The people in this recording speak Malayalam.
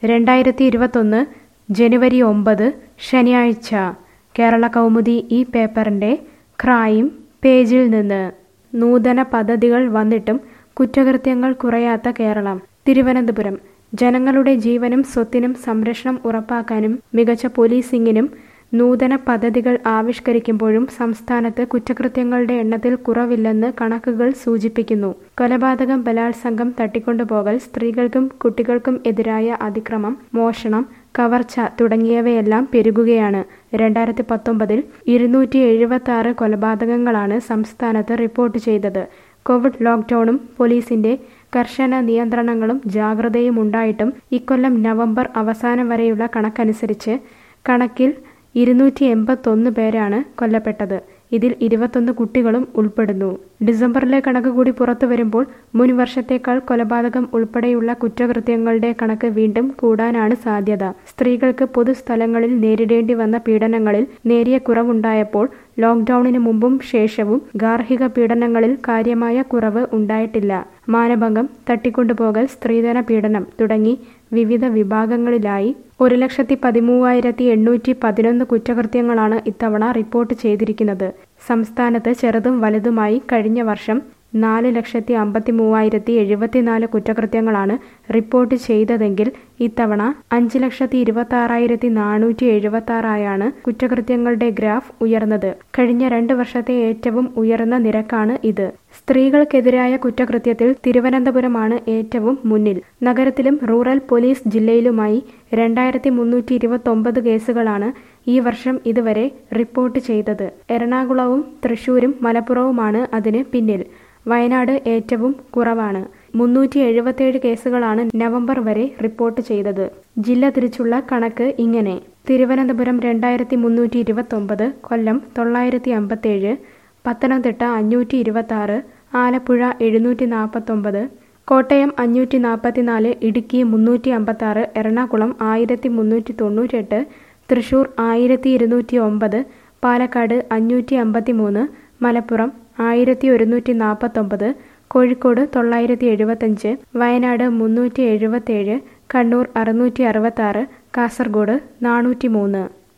രണ്ടായിരത്തി ഇരുപത്തൊന്ന് ജനുവരി ഒമ്പത് ശനിയാഴ്ച കേരള കൗമുദി ഈ പേപ്പറിൻ്റെ ക്രൈം പേജിൽ നിന്ന് നൂതന പദ്ധതികൾ വന്നിട്ടും കുറ്റകൃത്യങ്ങൾ കുറയാത്ത കേരളം തിരുവനന്തപുരം ജനങ്ങളുടെ ജീവനും സ്വത്തിനും സംരക്ഷണം ഉറപ്പാക്കാനും മികച്ച പോലീസിംഗിനും നൂതന പദ്ധതികൾ ആവിഷ്കരിക്കുമ്പോഴും സംസ്ഥാനത്ത് കുറ്റകൃത്യങ്ങളുടെ എണ്ണത്തിൽ കുറവില്ലെന്ന് കണക്കുകൾ സൂചിപ്പിക്കുന്നു കൊലപാതകം ബലാത്സംഗം തട്ടിക്കൊണ്ടുപോകൽ സ്ത്രീകൾക്കും കുട്ടികൾക്കും എതിരായ അതിക്രമം മോഷണം കവർച്ച തുടങ്ങിയവയെല്ലാം പെരുകുകയാണ് രണ്ടായിരത്തി പത്തൊമ്പതിൽ ഇരുന്നൂറ്റി എഴുപത്തി ആറ് കൊലപാതകങ്ങളാണ് സംസ്ഥാനത്ത് റിപ്പോർട്ട് ചെയ്തത് കോവിഡ് ലോക്ക്ഡൌണും പോലീസിന്റെ കർശന നിയന്ത്രണങ്ങളും ജാഗ്രതയും ഉണ്ടായിട്ടും ഇക്കൊല്ലം നവംബർ അവസാനം വരെയുള്ള കണക്കനുസരിച്ച് കണക്കിൽ ഇരുന്നൂറ്റി എൺപത്തൊന്ന് പേരാണ് കൊല്ലപ്പെട്ടത് ഇതിൽ ഇരുപത്തൊന്ന് കുട്ടികളും ഉൾപ്പെടുന്നു ഡിസംബറിലെ കണക്ക് കൂടി പുറത്തു വരുമ്പോൾ മുൻ വർഷത്തേക്കാൾ കൊലപാതകം ഉൾപ്പെടെയുള്ള കുറ്റകൃത്യങ്ങളുടെ കണക്ക് വീണ്ടും കൂടാനാണ് സാധ്യത സ്ത്രീകൾക്ക് പൊതുസ്ഥലങ്ങളിൽ നേരിടേണ്ടി വന്ന പീഡനങ്ങളിൽ നേരിയ കുറവുണ്ടായപ്പോൾ ലോക്ക്ഡൌണിന് മുമ്പും ശേഷവും ഗാർഹിക പീഡനങ്ങളിൽ കാര്യമായ കുറവ് ഉണ്ടായിട്ടില്ല മാനഭംഗം തട്ടിക്കൊണ്ടുപോകൽ സ്ത്രീധന പീഡനം തുടങ്ങി വിവിധ വിഭാഗങ്ങളിലായി ഒരു ലക്ഷത്തി പതിമൂവായിരത്തി എണ്ണൂറ്റി പതിനൊന്ന് കുറ്റകൃത്യങ്ങളാണ് ഇത്തവണ റിപ്പോർട്ട് ചെയ്തിരിക്കുന്നത് സംസ്ഥാനത്ത് ചെറുതും വലുതുമായി കഴിഞ്ഞ വർഷം നാല് ലക്ഷത്തി അമ്പത്തി മൂവായിരത്തി എഴുപത്തിനാല് കുറ്റകൃത്യങ്ങളാണ് റിപ്പോർട്ട് ചെയ്തതെങ്കിൽ ഇത്തവണ അഞ്ച് ലക്ഷത്തി ഇരുപത്തി ആറായിരത്തി നാനൂറ്റി എഴുപത്തി ആറായാണ് കുറ്റകൃത്യങ്ങളുടെ ഗ്രാഫ് ഉയർന്നത് കഴിഞ്ഞ രണ്ട് വർഷത്തെ ഏറ്റവും ഉയർന്ന നിരക്കാണ് ഇത് സ്ത്രീകൾക്കെതിരായ കുറ്റകൃത്യത്തിൽ തിരുവനന്തപുരമാണ് ഏറ്റവും മുന്നിൽ നഗരത്തിലും റൂറൽ പോലീസ് ജില്ലയിലുമായി രണ്ടായിരത്തി മുന്നൂറ്റി ഇരുപത്തി ഒമ്പത് കേസുകളാണ് ഈ വർഷം ഇതുവരെ റിപ്പോർട്ട് ചെയ്തത് എറണാകുളവും തൃശൂരും മലപ്പുറവുമാണ് അതിന് പിന്നിൽ വയനാട് ഏറ്റവും കുറവാണ് മുന്നൂറ്റി എഴുപത്തിയേഴ് കേസുകളാണ് നവംബർ വരെ റിപ്പോർട്ട് ചെയ്തത് ജില്ല തിരിച്ചുള്ള കണക്ക് ഇങ്ങനെ തിരുവനന്തപുരം രണ്ടായിരത്തി മുന്നൂറ്റി ഇരുപത്തൊമ്പത് കൊല്ലം തൊള്ളായിരത്തി അമ്പത്തേഴ് പത്തനംതിട്ട അഞ്ഞൂറ്റി ഇരുപത്തി ആറ് ആലപ്പുഴ എഴുന്നൂറ്റി നാൽപ്പത്തൊമ്പത് കോട്ടയം അഞ്ഞൂറ്റി നാൽപ്പത്തിനാല് ഇടുക്കി മുന്നൂറ്റി അമ്പത്താറ് എറണാകുളം ആയിരത്തി മുന്നൂറ്റി തൊണ്ണൂറ്റെട്ട് തൃശൂർ ആയിരത്തി ഇരുന്നൂറ്റി ഒമ്പത് പാലക്കാട് അഞ്ഞൂറ്റി അമ്പത്തി മൂന്ന് മലപ്പുറം ആയിരത്തി ഒരുന്നൂറ്റി നാൽപ്പത്തൊമ്പത് കോഴിക്കോട് തൊള്ളായിരത്തി എഴുപത്തഞ്ച് വയനാട് മുന്നൂറ്റി എഴുപത്തേഴ് കണ്ണൂർ അറുന്നൂറ്റി അറുപത്താറ് കാസർഗോഡ് നാനൂറ്റി മൂന്ന്